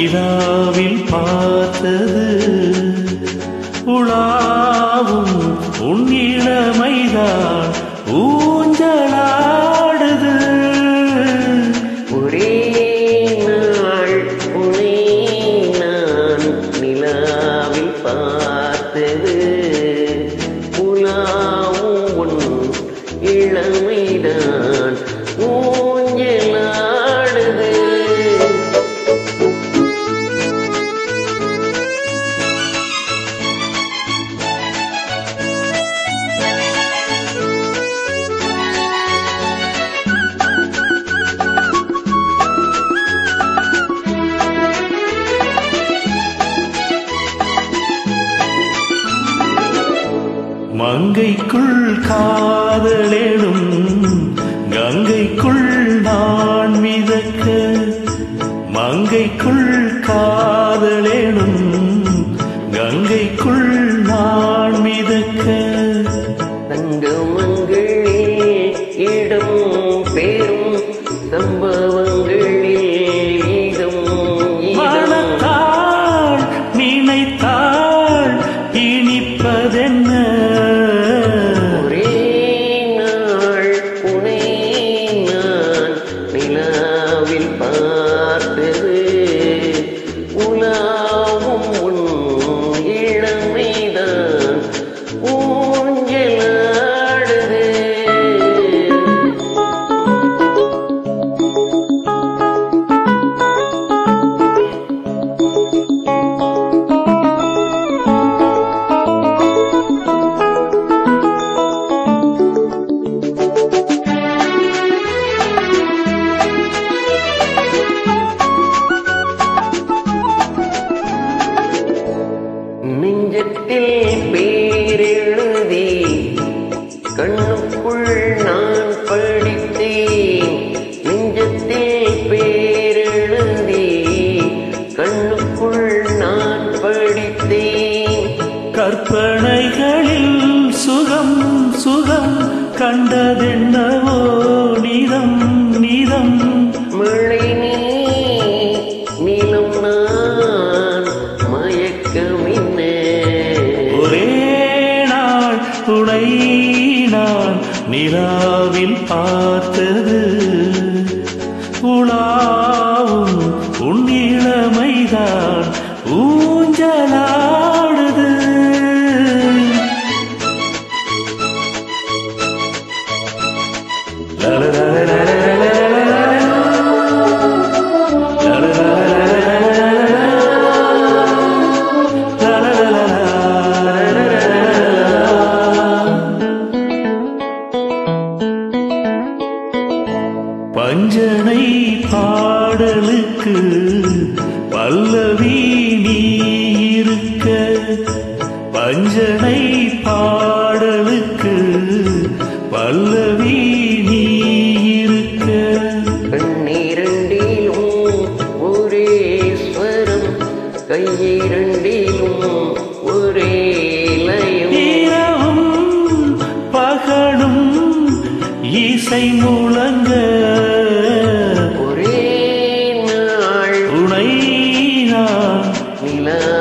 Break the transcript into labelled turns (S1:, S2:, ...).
S1: நிலாவில் பார்த்தது உலாவும் உன்னிடமைதான் ஊஞ்சலாடுது
S2: ஒரே நாள் உனை நான் நிலாவில் பார்த்தது உலாவும் உன் இளமைதான் ஊஞ்சலாடுது
S1: மங்கைக்குள் காதலேடும் கங்கைக்குள் நான் மிதக்க மங்கைக்குள் காதலேடும் கங்கைக்குள் நான் மிதக்க
S2: தங்கமங்களே இடம் பெறும் சம்பவங்களில் இடம் இடம்
S1: மனத்தாள் நினைத்தாள் இனிப்பதென்ன
S2: ஒரே நாள் உனை நான் நிலாவில் பார்த்தது உலாவும் உன் இளமைதான் ஊஞ்சலாடுது நெஞ்சத்தில் பேரெழுதி கண்ணுக்குள் நான் படித்தேன் நெஞ்சத்தில் பேரெழுதி கண்ணுக்குள் நான் படித்தேன்
S1: கற்பனைகளில் சுகம் சுகம் கண்டதென்னவோ நிதம் நிதம்
S2: மழை நீ நிலம் நான் மயக்கமின்னே
S1: ஒரே நாள் துணை நான் நிலாவில் பார்த்தது உலாவும் உன் இளமைதான் ஊஞ்சலாடுது பஞ்சனை பாடலுக்கு பல்லவி நீ இருக்க பஞ்சனை பாடலுக்கு பல்லவி நீ இருக்க
S2: கண்ணீரண்டிலும் ஒரே ஸ்வரம் கையிரண்டிலும் ஒரே லயம்
S1: இரவும் பகலும் இசை முழங்க
S2: ஒரே நாள்
S1: துணை நான்
S2: நிலா